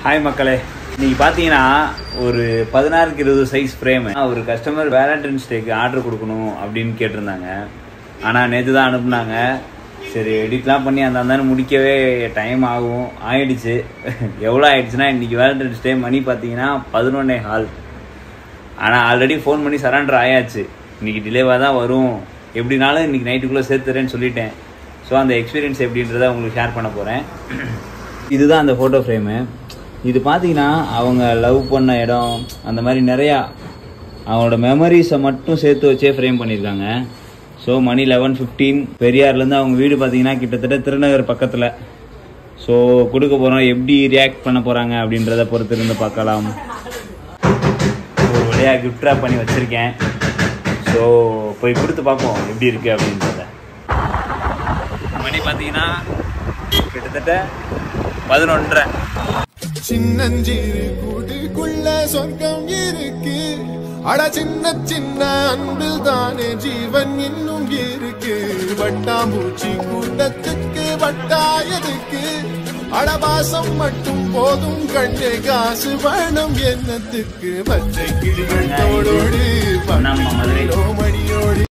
Hi மக்களே இன்னைக்கு பார்த்தீங்கன்னா ஒரு பதினாறுக்கு இருபது சைஸ் ஃப்ரேம் ஒரு கஸ்டமர் வேலண்டைன்ஸ் டேக்கு ஆர்டர் கொடுக்கணும் அப்படின்னு கேட்டிருந்தாங்க ஆனால் நேற்று தான் அனுப்புனாங்க சரி எடிட்லாம் பண்ணி அந்த அந்தானு முடிக்கவே டைம் ஆகும் ஆயிடுச்சு எவ்வளோ ஆயிடுச்சுன்னா இன்னைக்கு வேலண்டைன்ஸ் டே மணி பார்த்தீங்கன்னா பதினொன்னே ஹால் ஆனால் ஆல்ரெடி ஃபோன் பண்ணி சரண்டர் ஆயாச்சு இன்னைக்கு டிலேவாக தான் வரும் எப்படினாலும் இன்னைக்கு நைட்டுக்குள்ளே சேர்த்துறேன்னு சொல்லிட்டேன் ஸோ அந்த எக்ஸ்பீரியன்ஸ் எப்படின்றத உங்களுக்கு ஷேர் பண்ண போகிறேன் இதுதான் அந்த ஃபோட்டோ ஃப்ரேமு இது பார்த்தீங்கன்னா அவங்க லவ் பண்ண இடம் அந்த மாதிரி நிறையா அவங்களோட மெமரிஸை மட்டும் சேர்த்து வச்சே ஃப்ரேம் பண்ணியிருக்காங்க ஸோ மணி லெவன் ஃபிஃப்டீன் பெரியார்லேருந்து அவங்க வீடு பார்த்தீங்கன்னா கிட்டத்தட்ட திருநகர் பக்கத்தில் ஸோ கொடுக்க போகிறோம் எப்படி ரியாக்ட் பண்ண போகிறாங்க அப்படின்றத பொறுத்து இருந்து பார்க்கலாம் ஒரு வழியாக கிஃப்ட் ரேப் பண்ணி வச்சுருக்கேன் ஸோ போய் கொடுத்து பார்ப்போம் எப்படி இருக்குது அப்படின்றத மணி பார்த்தீங்கன்னா கிட்டத்தட்ட பதினொன்றரை சின்னஞ்சிறு கூட்டுக்குள்ள சொர்க்கம் இருக்கு அட சின்ன சின்ன அன்பில் தானே ஜீவன் இன்னும் இருக்கு வட்டாம்பூச்சி கூட்டத்துக்கு வட்டாயதுக்கு அடபாசம் மட்டும் போதும் கண்ணே காசு வேணும் என்னத்துக்கு பச்சை கிளிகள் தோளோடு நம்ம மதுரை. மணியோடு